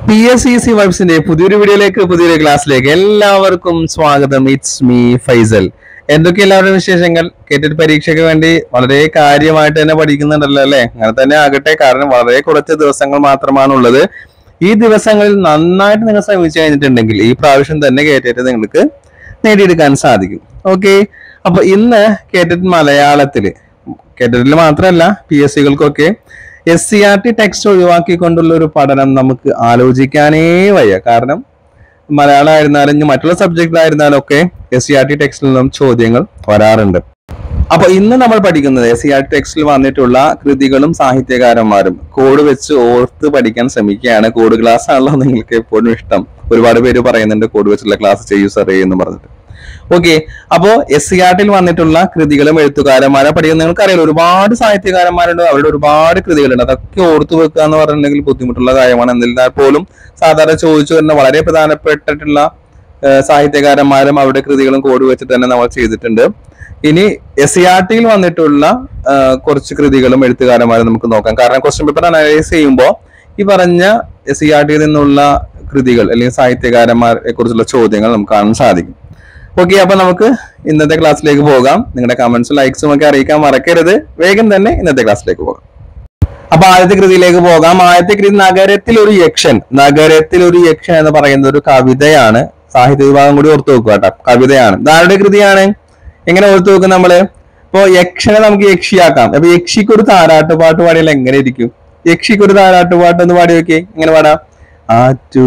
P S C C വൈബ്സിന്റെ പുതിയൊരു വീഡിയോയിലേക്ക് പുതിയൊരു ക്ലാസ്സിലേക്ക് എല്ലാവർക്കും സ്വാഗതം ഇറ്റ്സ് മീ ഫൈസൽ എന്തൊക്കെ എല്ലാവരുടെയും വിശേഷങ്ങൾ കേട്ടിട്ട് പരീക്ഷയ്ക്ക് വേണ്ടി വളരെ കാര്യമായിട്ട് തന്നെ പഠിക്കുന്നുണ്ടല്ലോ അല്ലെ അങ്ങനെ തന്നെ ആകട്ടെ കാരണം വളരെ കുറച്ച് ദിവസങ്ങൾ മാത്രമാണുള്ളത് ഈ ദിവസങ്ങളിൽ നന്നായിട്ട് നിങ്ങൾ ശ്രമിച്ചു കഴിഞ്ഞിട്ടുണ്ടെങ്കിൽ ഈ പ്രാവശ്യം തന്നെ കേട്ടിട്ട് നിങ്ങൾക്ക് നേടിയെടുക്കാൻ സാധിക്കും ഓക്കെ അപ്പൊ ഇന്ന് കേട്ടിട്ട് മലയാളത്തില് കേട്ടിട്ടിൽ മാത്രമല്ല പി എസ് സികൾക്കൊക്കെ S C R T text ഒഴിവാക്കിക്കൊണ്ടുള്ള ഒരു പഠനം നമുക്ക് ആലോചിക്കാനേ വയ്യ കാരണം മലയാളം ആയിരുന്നാലും ഇനി മറ്റുള്ള സബ്ജക്റ്റ് ആയിരുന്നാലും ഒക്കെ എസ് സി ആർ ടി ടെക്സ്റ്റിൽ നിന്നും ചോദ്യങ്ങൾ വരാറുണ്ട് അപ്പൊ ഇന്ന് നമ്മൾ പഠിക്കുന്നത് എസ് സി ആർ ടി ടെക്സ്റ്റിൽ വന്നിട്ടുള്ള കൃതികളും സാഹിത്യകാരന്മാരും കോഡ് വെച്ച് ഓർത്ത് പഠിക്കാൻ ശ്രമിക്കുകയാണ് കോഡ് ക്ലാസ് ആണല്ലോ നിങ്ങൾക്ക് എപ്പോഴും ഇഷ്ടം ഒരുപാട് പേര് പറയുന്നുണ്ട് കോഡ് വെച്ചുള്ള ക്ലാസ് ചെയ്യൂ സാറേ എന്ന് പറഞ്ഞിട്ട് ഓക്കെ അപ്പോ എസ് സി ആർ ടിയിൽ വന്നിട്ടുള്ള കൃതികളും എഴുത്തുകാരന്മാരെ പഠിക്കുന്ന നിങ്ങൾക്ക് അറിയാലോ ഒരുപാട് സാഹിത്യകാരന്മാരുണ്ട് അവരുടെ ഒരുപാട് കൃതികളുണ്ട് അതൊക്കെ ഓർത്തു വെക്കുക എന്ന് പറഞ്ഞിട്ടുണ്ടെങ്കിൽ ബുദ്ധിമുട്ടുള്ള കാര്യമാണ് എന്നിരുന്നാൽ പോലും സാധാരണ ചോദിച്ചു വരുന്ന വളരെ പ്രധാനപ്പെട്ടിട്ടുള്ള ഏഹ്, സാഹിത്യകാരന്മാരും അവരുടെ കൃതികളും കോഡ് വെച്ചിട്ട് തന്നെ നമ്മൾ ചെയ്തിട്ടുണ്ട് ഇനി എസ് സി ആർ ടിയിൽ വന്നിട്ടുള്ള ഏഹ്, കുറച്ച് കൃതികളും എഴുത്തുകാരന്മാരും നമുക്ക് നോക്കാം കാരണം ക്വസ്റ്റ്യൻ പേപ്പർ അനലൈസ് ചെയ്യുമ്പോൾ ഈ പറഞ്ഞ എസ് സി ആർ ടിയിൽ നിന്നുള്ള കൃതികൾ അല്ലെങ്കിൽ സാഹിത്യകാരന്മാരെ കുറിച്ചുള്ള ചോദ്യങ്ങൾ നമുക്ക് കാണാൻ സാധിക്കും ഓക്കെ അപ്പൊ നമുക്ക് ഇന്നത്തെ ക്ലാസ്സിലേക്ക് പോകാം നിങ്ങളുടെ കമന്റ്സും ലൈക്സും ഒക്കെ അറിയിക്കാൻ മറക്കരുത് വേഗം തന്നെ ഇന്നത്തെ ക്ലാസ്സിലേക്ക് പോകാം അപ്പൊ ആദ്യത്തെ കൃതിയിലേക്ക് പോകാം ആദ്യത്തെ കൃതി നഗരത്തിൽ ഒരു യക്ഷൻ നഗരത്തിൽ ഒരു യക്ഷൻ എന്ന് പറയുന്ന ഒരു കവിതയാണ് സാഹിത്യ വിഭാഗം കൂടി ഓർത്തു വെക്കുക കേട്ടോ കവിതയാണ് ഇതാരുടെ കൃതിയാണ് എങ്ങനെ ഓർത്തു വെക്കും നമ്മള് ഇപ്പൊ യക്ഷനെ നമുക്ക് യക്ഷിയാക്കാം അപ്പൊ യക്ഷിക്ക് ഒരു താരാട്ട് പാട്ട് പാടിയാൽ എങ്ങനെ ഇരിക്കും യക്ഷിക്ക് ഒരു താരാട്ട് പാട്ട് ഒന്ന് പാടി വെക്കേ എങ്ങനെ പാടാം ആറ്റു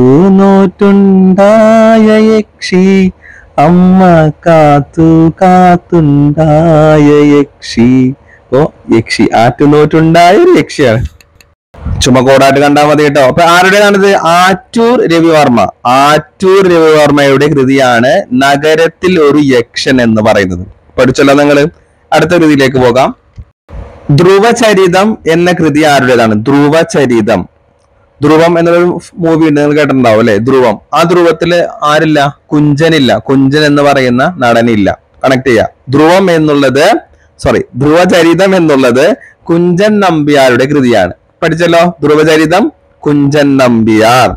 നോറ്റുണ്ടായ യക്ഷി അമ്മ കാത്തു കാത്തുണ്ടായ യക്ഷി അപ്പോ യക്ഷി ആറ്റുനോറ്റുണ്ടായ ഒരു യക്ഷിയാണ് ചുമക്കോടായിട്ട് കണ്ടാൽ മതി കേട്ടോ അപ്പൊ ആരുടേതാണിത് ആറ്റൂർ രവിവർമ്മ ആറ്റൂർ രവിവർമ്മയുടെ കൃതിയാണ് നഗരത്തിൽ ഒരു യക്ഷൻ എന്ന് പറയുന്നത് പഠിച്ചല്ലോ നിങ്ങള് അടുത്ത കൃതിയിലേക്ക് പോകാം ധ്രുവചരിതം എന്ന കൃതി ആരുടേതാണ് ധ്രുവചരിതം ധ്രുവം എന്നൊരു മൂവി ഉണ്ട് നിങ്ങൾ കേട്ടിട്ടുണ്ടാവും അല്ലെ ധ്രുവം ആ ധ്രുവത്തില് ആരില്ല കുഞ്ചനില്ല കുഞ്ചൻ എന്ന് പറയുന്ന നടനില്ല കണക്ട് ചെയ്യാം ധ്രുവം എന്നുള്ളത് സോറി ധ്രുവചരിതം എന്നുള്ളത് കുഞ്ചൻ നമ്പ്യാരുടെ കൃതിയാണ് പഠിച്ചല്ലോ ധ്രുവചരിതം കുഞ്ചൻ നമ്പ്യാർ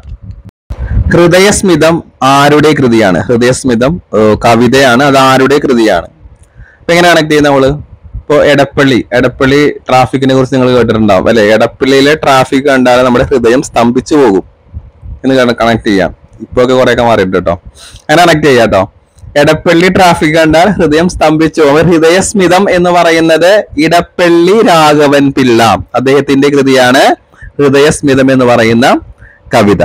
ഹൃദയസ്മിതം ആരുടെ കൃതിയാണ് ഹൃദയസ്മിതം ഏർ കവിതയാണ് അത് ആരുടെ കൃതിയാണ് അപ്പൊ എങ്ങനെ കണക്ട് ചെയ്യുന്ന നമ്മള് ഇപ്പൊ എടപ്പള്ളി എടപ്പള്ളി ട്രാഫിക്കിനെ കുറിച്ച് നിങ്ങൾ കേട്ടിട്ടുണ്ടാവും അല്ലെ എടപ്പള്ളിയിലെ ട്രാഫിക് കണ്ടാൽ നമ്മുടെ ഹൃദയം സ്തംഭിച്ചു പോകും എന്ന് കണക്ട് ചെയ്യാം ഇപ്പൊ ഒക്കെ കുറെ ഒക്കെ മാറിയിട്ട് കേട്ടോ അങ്ങനെ കണക്ട് ചെയ്യാം കേട്ടോ എടപ്പള്ളി ട്രാഫിക് കണ്ടാൽ ഹൃദയം സ്തംഭിച്ചു പോകും ഹൃദയസ്മിതം എന്ന് പറയുന്നത് ഇടപ്പള്ളി രാഘവൻ പിള്ള അദ്ദേഹത്തിന്റെ കൃതിയാണ് ഹൃദയസ്മിതം എന്ന് പറയുന്ന കവിത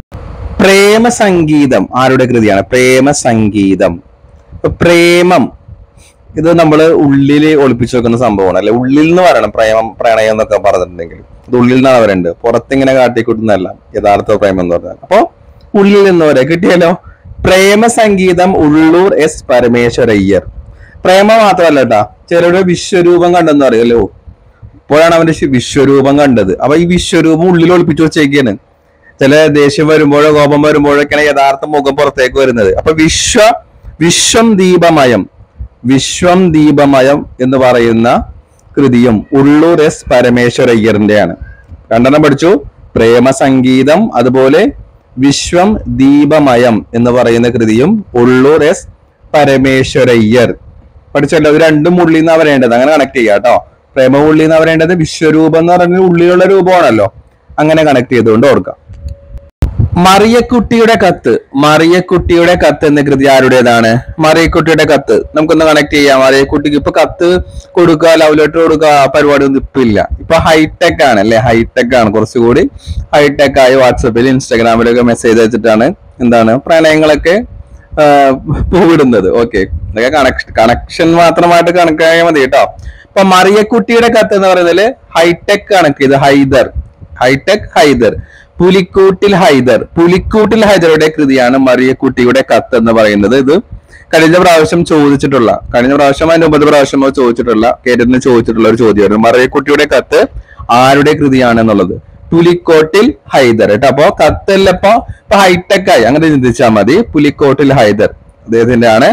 പ്രേമ സംഗീതം ആരുടെ കൃതിയാണ് പ്രേമ സംഗീതം ഇപ്പൊ പ്രേമം ഇത് നമ്മൾ ഉള്ളിൽ ഒളിപ്പിച്ചു വെക്കുന്ന സംഭവമാണ് അല്ലെ ഉള്ളിൽ നിന്ന് പറയണം പ്രേമം പ്രണയം എന്നൊക്കെ പറഞ്ഞിട്ടുണ്ടെങ്കിൽ ഇത് ഉള്ളിൽ നിന്നാണ് വരേണ്ടത് പുറത്തിങ്ങനെ കാട്ടിക്കൂട്ടുന്നതല്ല യഥാർത്ഥ പ്രേമം എന്ന് പറഞ്ഞാൽ അപ്പോ ഉള്ളിൽ നിന്ന് വരെ കിട്ടിയല്ലോ പ്രേമ സംഗീതം ഉള്ളൂർ എസ് പരമേശ്വരയ്യർ പ്രേമ മാത്രമല്ല കേട്ടാ ചിലരുടെ വിശ്വരൂപം കണ്ടെന്ന് അറിയാലോ ഇപ്പോഴാണ് അവന്റെ ശി- വിശ്വരൂപം കണ്ടത് അപ്പൊ ഈ വിശ്വരൂപം ഉള്ളിൽ ഒളിപ്പിച്ചു വെച്ചേക്കാണ് ചില ദേഷ്യം വരുമ്പോഴോ കോപം വരുമ്പോഴൊക്കെയാണ് യഥാർത്ഥ മുഖം പുറത്തേക്ക് വരുന്നത് അപ്പൊ വിശ്വ വിശ്വം ദീപമയം വിശ്വം ദീപമയം എന്ന് പറയുന്ന കൃതിയും ഉള്ളൂർ എസ് പരമേശ്വരയ്യറിന്റെയാണ് രണ്ടെണ്ണം പഠിച്ചു പ്രേമ സംഗീതം അതുപോലെ വിശ്വം ദീപമയം എന്ന് പറയുന്ന കൃതിയും ഉള്ളൂർ എസ് പരമേശ്വരയ്യർ പഠിച്ചല്ലോ ഇത് രണ്ടും ഉള്ളിൽ നിന്നാ വരേണ്ടത് അങ്ങനെ കണക്ട് ചെയ്യാം കേട്ടോ പ്രേമ ഉള്ളിൽ നിന്നാ വരേണ്ടത് വിശ്വരൂപം എന്ന് പറയുന്നത് ഉള്ളിലുള്ള രൂപമാണല്ലോ അങ്ങനെ കണക്ട് ചെയ്തുകൊണ്ട് ഓർക്കാം മറിയക്കുട്ടിയുടെ കത്ത് മറിയക്കുട്ടിയുടെ കത്ത് എന്ന കൃതി ആരുടേതാണ് മറിയക്കുട്ടിയുടെ കത്ത് നമുക്കൊന്ന് കണക്ട് ചെയ്യാം മറിയക്കുട്ടിക്ക് ഇപ്പൊ കത്ത് കൊടുക്കുക ലവ് ലെറ്റർ കൊടുക്കുക ആ പരിപാടി ഒന്നും ഇപ്പൊ ഇല്ല ഇപ്പൊ ഹൈടെക് ആണ് അല്ലെ ഹൈടെക് ആണ് കുറച്ചുകൂടി ഹൈടെക് ആയി വാട്സപ്പിൽ ഇൻസ്റ്റാഗ്രാമിലൊക്കെ മെസ്സേജ് അയച്ചിട്ടാണ് എന്താണ് പ്രണയങ്ങളൊക്കെ ആഹ് പൂവിടുന്നത് ഓക്കെ ഇതൊക്കെ കണക്ഷൻ കണക്ഷൻ മാത്രമായിട്ട് കണക്കായാൽ മതി കേട്ടോ ഇപ്പൊ മറിയക്കുട്ടിയുടെ കത്ത് എന്ന് പറയുന്നതില് ഹൈടെക് കണക്ക് ഇത് ഹൈദർ ഹൈടെക് ഹൈദർ പുലിക്കൂട്ടിൽ ഹൈദർ പുലിക്കൂട്ടിൽ ഹൈദറുടെ കൃതിയാണ് മറിയക്കുട്ടിയുടെ കത്ത് എന്ന് പറയുന്നത് ഇത് കഴിഞ്ഞ പ്രാവശ്യം ചോദിച്ചിട്ടുള്ള കഴിഞ്ഞ പ്രാവശ്യം അതിന്റെ ഒമ്പത് പ്രാവശ്യമോ ചോദിച്ചിട്ടുള്ള കേരളത്തിന് ചോദിച്ചിട്ടുള്ള ഒരു ചോദ്യമായിരുന്നു മറിയക്കുട്ടിയുടെ കത്ത് ആരുടെ കൃതിയാണ് എന്നുള്ളത് പുലിക്കോട്ടിൽ ഹൈദർ കേട്ടോ അപ്പൊ കത്തല്ല ഇപ്പൊ ഇപ്പൊ ഹൈടെക് ആയി അങ്ങനെ ചിന്തിച്ചാൽ മതി പുലിക്കോട്ടിൽ ഹൈദർ അദ്ദേഹത്തിന്റെ ആണ്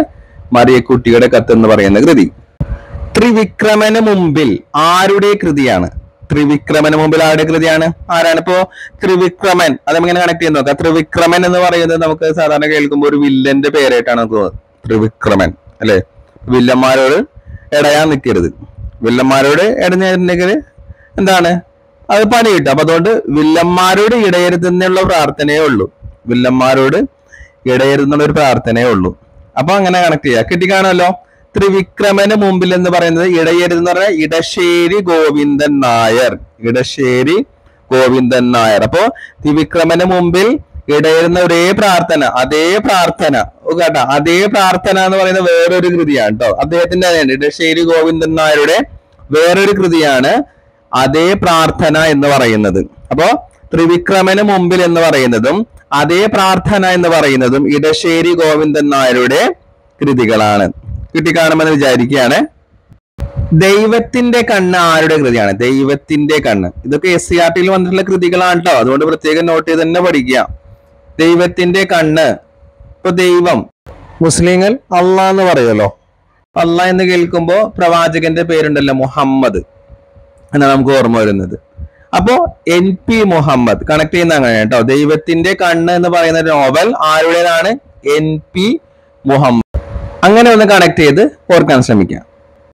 മറിയക്കുട്ടിയുടെ കത്ത് എന്ന് പറയുന്ന കൃതി ത്രിവിക്രമന് മുമ്പിൽ ആരുടെ കൃതിയാണ് ത്രിവിക്രമന് മുമ്പിൽ ആരുടെ കൃതിയാണ് ആരാണ് ഇപ്പോ ത്രിവിക്രമൻ അത് എങ്ങനെ കണക്ട് ചെയ്ത് നോക്കാം ത്രിവിക്രമൻ എന്ന് പറയുന്നത് നമുക്ക് സാധാരണ കേൾക്കുമ്പോൾ ഒരു വില്ലന്റെ പേരായിട്ടാണ് നമുക്ക് തോന്നുന്നത് ത്രിവിക്രമൻ അല്ലെ വില്ലന്മാരോട് ഇടയാൻ നിൽക്കരുത് വില്ലന്മാരോട് ഇടഞ്ഞിട്ടുണ്ടെങ്കിൽ എന്താണ് അത് പണി കിട്ടും അപ്പൊ അതുകൊണ്ട് വില്ലന്മാരോട് ഇടയരുതെന്നുള്ള പ്രാർത്ഥനയേ ഉള്ളൂ വില്ലന്മാരോട് ഇടയരുന്നുള്ള ഒരു പ്രാർത്ഥനയേ ഉള്ളൂ അപ്പൊ അങ്ങനെ കണക്ട് ചെയ്യാം കിട്ടിക്കാണല്ലോ ത്രിവിക്രമന് മുമ്പിൽ എന്ന് പറയുന്നത് ഇടയരുത് എന്ന് പറഞ്ഞാൽ ഇടശ്ശേരി ഗോവിന്ദൻ നായർ ഇടശ്ശേരി ഗോവിന്ദൻ നായർ അപ്പോ ത്രിവിക്രമന് മുമ്പിൽ ഇടയരുന്ന ഒരേ പ്രാർത്ഥന അതേ പ്രാർത്ഥന ഓ കേട്ടോ അതേ പ്രാർത്ഥന എന്ന് പറയുന്ന വേറൊരു കൃതിയാണ് കേട്ടോ അദ്ദേഹത്തിന്റെ തന്നെയാണ് ഇടശ്ശേരി ഗോവിന്ദൻ നായരുടെ വേറൊരു കൃതിയാണ് അതേ പ്രാർത്ഥന എന്ന് പറയുന്നത് അപ്പോ ത്രിവിക്രമന് മുമ്പിൽ എന്ന് പറയുന്നതും അതേ പ്രാർത്ഥന എന്ന് പറയുന്നതും ഇടശ്ശേരി ഗോവിന്ദൻ നായരുടെ കൃതികളാണ് കിട്ടിക്കാണുമെന്ന് വിചാരിക്കുകയാണ് ദൈവത്തിന്റെ കണ്ണ് ആരുടെ കൃതിയാണ് ദൈവത്തിന്റെ കണ്ണ് ഇതൊക്കെ എസ് സി ആർ ടിയിൽ വന്നിട്ടുള്ള കൃതികളാണ് കേട്ടോ അതുകൊണ്ട് പ്രത്യേകം നോട്ട് ചെയ്ത് തന്നെ പഠിക്കുക ദൈവത്തിന്റെ കണ്ണ് ഇപ്പൊ ദൈവം മുസ്ലിങ്ങൾ അള്ളാഹ് എന്ന് പറയുമല്ലോ അള്ളാഹ് എന്ന് കേൾക്കുമ്പോ പ്രവാചകന്റെ പേരുണ്ടല്ലോ മുഹമ്മദ് എന്നാണ് നമുക്ക് ഓർമ്മ വരുന്നത് അപ്പോ എൻ പി മുഹമ്മദ് കണക്ട് ചെയ്യുന്ന അങ്ങനെ കേട്ടോ ദൈവത്തിന്റെ കണ്ണ് എന്ന് പറയുന്ന നോവൽ ആരുടേതാണ് എൻ പി മുഹമ്മദ് അങ്ങനെ ഒന്ന് കണക്ട് ചെയ്ത് ഓർക്കാൻ ശ്രമിക്കാം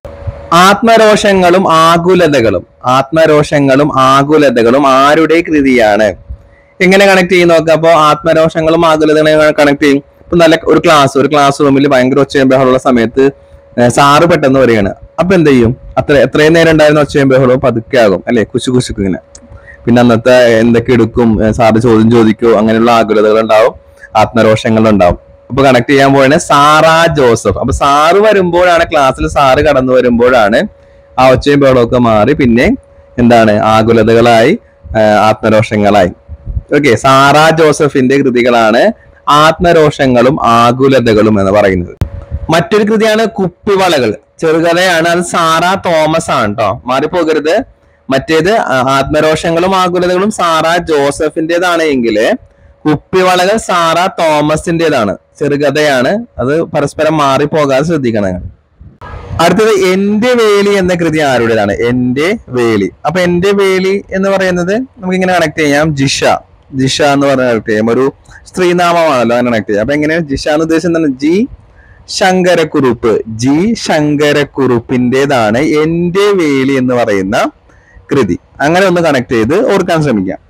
ആത്മരോഷങ്ങളും ആകുലതകളും ആത്മരോഷങ്ങളും ആകുലതകളും ആരുടെ കൃതിയാണ് എങ്ങനെ കണക്ട് ചെയ്യും നോക്കാം അപ്പോ ആത്മരോഷങ്ങളും ആകുലതകളും കണക്ട് ചെയ്യും ഇപ്പൊ നല്ല ഒരു ക്ലാസ് ഒരു ക്ലാസ് റൂമിൽ ഭയങ്കര ഒച്ചയും ബഹളമുള്ള സമയത്ത് ഏഹ് സാറ് പെട്ടെന്ന് വരികയാണ് അപ്പൊ എന്ത് ചെയ്യും അത്ര എത്രയും നേരം ഉണ്ടായിരുന്ന ഒച്ചയും ബഹളവും പതുക്കെ ആകും അല്ലെ കുശു കുശുക്ക് ഇങ്ങനെ പിന്നെ അന്നത്തെ എന്തൊക്കെ എടുക്കും ഏഹ് സാറ് ചോദ്യം ചോദിക്കോ അങ്ങനെയുള്ള ആകുലതകൾ ഉണ്ടാവും ആത്മരോഷങ്ങൾ ഉണ്ടാവും അപ്പൊ കണക്ട് ചെയ്യാൻ പോവാണ് സാറാ ജോസഫ് അപ്പൊ സാറ് വരുമ്പോഴാണ് ക്ലാസ്സിൽ സാറ് കടന്നു വരുമ്പോഴാണ് ആ ഒച്ചയും ബഹളമൊക്കെ മാറി പിന്നെ എന്താണ് ആകുലതകളായി ഏഹ് ആത്മരോഷങ്ങളായി ഓക്കെ സാറാ ജോസഫിന്റെ കൃതികളാണ് ആത്മരോഷങ്ങളും ആകുലതകളും എന്ന് പറയുന്നത് മറ്റൊരു കൃതിയാണ് കുപ്പിവളകൾ ചെറുകഥയാണ് അത് സാറാ തോമസ് ആണ് കേട്ടോ മാറിപ്പോകരുത് മറ്റേത് ആ- ആത്മരോഷങ്ങളും ആകുലതകളും സാറാ ജോസഫിന്റേതാണ് എങ്കിൽ കുപ്പിവളകൾ സാറാ തോമസിന്റേതാണ് ചെറുകഥയാണ് അത് പരസ്പരം മാറിപ്പോകാതെ ശ്രദ്ധിക്കണം അടുത്തത് എന്റെ വേലി എന്ന കൃതി ആരുടേതാണ് എന്റെ വേലി അപ്പൊ എന്റെ വേലി എന്ന് പറയുന്നത് നമുക്ക് ഇങ്ങനെ കണക്ട് ചെയ്യാം ജിഷ ജിഷ എന്ന് പറഞ്ഞ കണക്ട് ചെയ്യാം ഒരു സ്ത്രീനാമമാണല്ലോ അങ്ങനെ കണക്ട് ചെയ്യാം അപ്പൊ എങ്ങനെയാണ് ജിഷ എന്ന് ഉദ്ദേശിച്ചത് ജി ശങ്കരക്കുറുപ്പ് ജി ശങ്കരക്കുറുപ്പിന്റേതാണ് എന്റെ വേലി എന്ന് പറയുന്ന കൃതി അങ്ങനെ ഒന്ന് കണക്ട് ചെയ്ത് ഓർക്കാൻ ശ്രമിക്കാം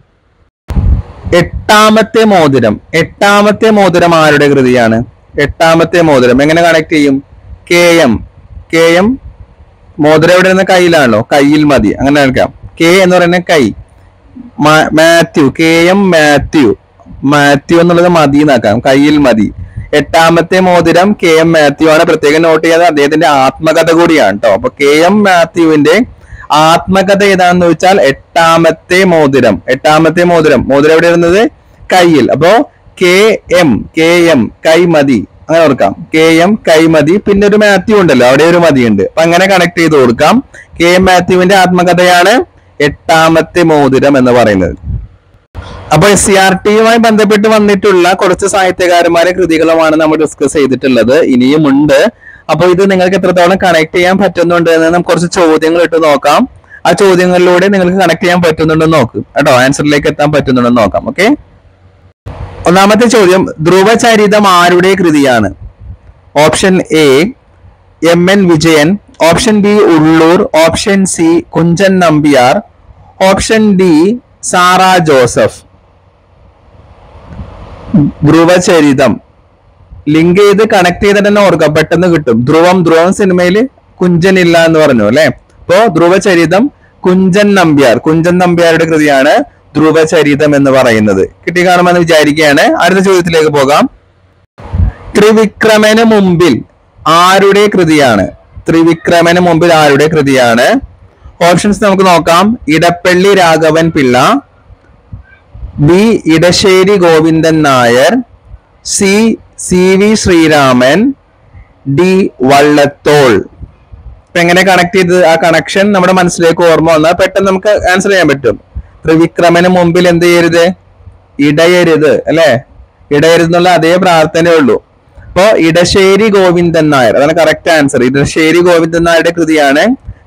എട്ടാമത്തെ മോതിരം എട്ടാമത്തെ മോതിരം ആരുടെ കൃതിയാണ് എട്ടാമത്തെ മോതിരം എങ്ങനെ കണക്ട് ചെയ്യും കെ എം കെ എം മോതിരം എവിടെ നിന്ന് കയ്യിലാണല്ലോ കയ്യിൽ മതി അങ്ങനെ എടുക്കാം കെ എന്ന് പറയുന്നത് കൈ മാ- മാത്യു കെ എം മാത്യു മാത്യു എന്നുള്ളത് മതി എന്നാക്കാം കയ്യിൽ മതി എട്ടാമത്തെ മോതിരം കെ എം മാത്യു ആണ് പ്രത്യേകം നോട്ട് ചെയ്യാതെ അദ്ദേഹത്തിന്റെ ആത്മകഥ കൂടിയാണ് കേട്ടോ അപ്പൊ കെ എം മാത്യുവിന്റെ ആത്മകഥ ഏതാണെന്ന് വെച്ചാൽ എട്ടാമത്തെ മോതിരം എട്ടാമത്തെ മോതിരം മോതിരം എവിടെ ഇരുന്നത് കയ്യിൽ അപ്പോ കെ എം കെ എം കൈമതി അങ്ങനെ ഓർക്കാം കെ എം കൈമതി പിന്നെ ഒരു മാത്യു ഉണ്ടല്ലോ അവിടെ ഒരു മതി ഉണ്ട് അപ്പൊ അങ്ങനെ കണക്ട് ചെയ്ത് കൊടുക്കാം കെ എം മാത്യുവിന്റെ ആത്മകഥയാണ് എട്ടാമത്തെ മോതിരം എന്ന് പറയുന്നത് അപ്പൊ എസ് സി ആർ ടിയുമായി ബന്ധപ്പെട്ട് വന്നിട്ടുള്ള കുറച്ച് സാഹിത്യകാരന്മാരെ കൃതികളുമാണ് നമ്മൾ ഡിസ്കസ് ചെയ്തിട്ടുള്ളത് ഇനിയും ഉണ്ട് അപ്പൊ ഇത് നിങ്ങൾക്ക് എത്രത്തോളം കണക്ട് ചെയ്യാൻ പറ്റുന്നുണ്ട് എന്ന് നമുക്ക് കുറച്ച് ചോദ്യങ്ങൾ ഇട്ട് നോക്കാം ആ ചോദ്യങ്ങളിലൂടെ നിങ്ങൾക്ക് കണക്ട് ചെയ്യാൻ പറ്റുന്നുണ്ടെന്ന് നോക്കും കേട്ടോ ആൻസറിലേക്ക് എത്താൻ പറ്റുന്നുണ്ടെന്ന് നോക്കാം ഓക്കെ ഒന്നാമത്തെ ചോദ്യം ധ്രുവചരിതം ആരുടെ കൃതിയാണ് option A M N Vijayan option B Ulloor option C Kunchan Nambiar option D Sarah Joseph Dhruvacharitham link ചെയ്ത് കണക്ട് ചെയ്തിട്ട് തന്നെ ഓർക്കുക പെട്ടെന്ന് കിട്ടും ധ്രുവം ധ്രുവം സിനിമയിൽ കുഞ്ചൻ ഇല്ല എന്ന് പറഞ്ഞു അല്ലെ അപ്പോ ധ്രുവചരിതം കുഞ്ചൻ നമ്പ്യാർ കുഞ്ചൻ നമ്പ്യാരുടെ കൃതിയാണ് ധ്രുവചരിതം എന്ന് പറയുന്നത് കിട്ടി കാണുമെന്ന് വിചാരിക്കുകയാണ് അടുത്ത ചോദ്യത്തിലേക്ക് പോകാം ത്രിവിക്രമന് മുമ്പിൽ ആരുടെ കൃതിയാണ് ത്രിവിക്രമന് മുമ്പിൽ ആരുടെ കൃതിയാണ് ഓപ്ഷൻസ് നമുക്ക് നോക്കാം Edappally Raghavan Pillai B Edasseri Govindan Nair C C V Sreeraman D Vallathol ഇപ്പൊ എങ്ങനെ കണക്ട് ചെയ്ത് ആ കണക്ഷൻ നമ്മുടെ മനസ്സിലേക്ക് ഓർമ്മ വന്നാൽ പെട്ടെന്ന് നമുക്ക് ആൻസർ ചെയ്യാൻ പറ്റും ത്രിവിക്രമന് മുമ്പിൽ എന്ത് ചെയ്യരുത് ഇടയരുത് അല്ലെ ഇടയരുത് എന്നുള്ള അതേ പ്രാർത്ഥനയേ ഉള്ളൂ അപ്പോ ഇടശ്ശേരി ഗോവിന്ദൻ നായർ അതാണ് കറക്റ്റ് ആൻസർ ഇടശ്ശേരി ഗോവിന്ദൻ നായരുടെ കൃതിയാണ്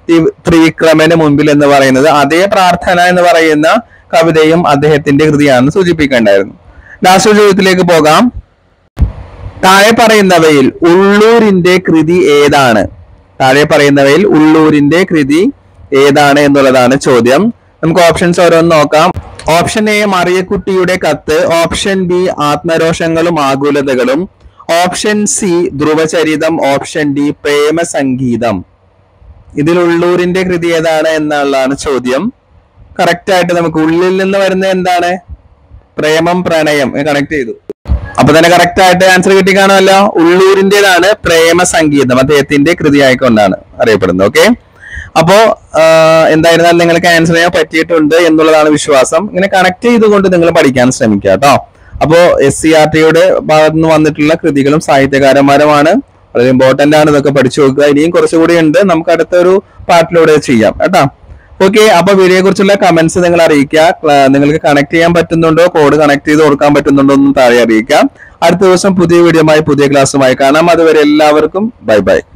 തി- ത്രിവിക്രമന് മുൻപിൽ എന്ന് പറയുന്നത് അതേ പ്രാർത്ഥന എന്ന് പറയുന്ന കവിതയും അദ്ദേഹത്തിന്റെ കൃതിയാണെന്ന് സൂചിപ്പിക്കേണ്ടായിരുന്നു ലാസ്റ്റ് ചോദ്യത്തിലേക്ക് പോകാം താഴെ പറയുന്നവയിൽ ഉള്ളൂരിന്റെ കൃതി ഏതാണ് താഴെ പറയുന്നവയിൽ ഉള്ളൂരിന്റെ കൃതി ഏതാണ് എന്നുള്ളതാണ് ചോദ്യം നമുക്ക് ഓപ്ഷൻസ് ഓരോന്ന് നോക്കാം ഓപ്ഷൻ എ മറിയക്കുട്ടിയുടെ കത്ത് ഓപ്ഷൻ ബി ആത്മരോഷങ്ങളും ആകുലതകളും option C Dhruvacharitham option D Premasangeetham ഇതിൽ ഉള്ളൂരിന്റെ കൃതി ഏതാണ് എന്നുള്ളതാണ് ചോദ്യം കറക്റ്റ് ആയിട്ട് നമുക്ക് ഉള്ളിൽ നിന്ന് വരുന്ന എന്താണ് പ്രേമം പ്രണയം കണക്ട് ചെയ്തു അപ്പൊ തന്നെ കറക്റ്റ് ആയിട്ട് ആൻസർ കിട്ടി കാണുമല്ലോ ഉള്ളൂരിന്റേതാണ് പ്രേമ സംഗീതം അദ്ദേഹത്തിന്റെ കൃതി ആയിക്കൊണ്ടാണ് അറിയപ്പെടുന്നത് ഓക്കെ അപ്പോ ആഹ്, എന്തായിരുന്നാലും നിങ്ങൾക്ക് ആൻസർ ചെയ്യാൻ പറ്റിയിട്ടുണ്ട് എന്നുള്ളതാണ് വിശ്വാസം ഇങ്ങനെ കണക്ട് ചെയ്തുകൊണ്ട് നിങ്ങൾ പഠിക്കാൻ ശ്രമിക്കുക കേട്ടോ അപ്പോ എസ് സി ആർ ടിയുടെ ഭാഗത്ത് നിന്ന് വന്നിട്ടുള്ള കൃതികളും സാഹിത്യകാരന്മാരുമാണ് വളരെ ഇമ്പോർട്ടന്റ് ആണ് ഇതൊക്കെ പഠിച്ചു നോക്കുക ഇനിയും കുറച്ചുകൂടി ഉണ്ട് നമുക്ക് അടുത്തൊരു പാർട്ടിലൂടെ ചെയ്യാം കേട്ടോ ഓക്കെ അപ്പൊ വീഡിയോയെ കുറിച്ചുള്ള കമന്റ്സ് നിങ്ങൾ അറിയിക്കുക ക്ല- നിങ്ങൾക്ക് കണക്ട് ചെയ്യാൻ പറ്റുന്നുണ്ടോ കോഡ് കണക്ട് ചെയ്ത് കൊടുക്കാൻ പറ്റുന്നുണ്ടോ എന്ന് താഴെ അറിയിക്കാം അടുത്ത ദിവസം പുതിയ വീഡിയോയുമായി പുതിയ ക്ലാസ്സുമായി കാണാം അതുവരെ എല്ലാവർക്കും ബൈ ബൈ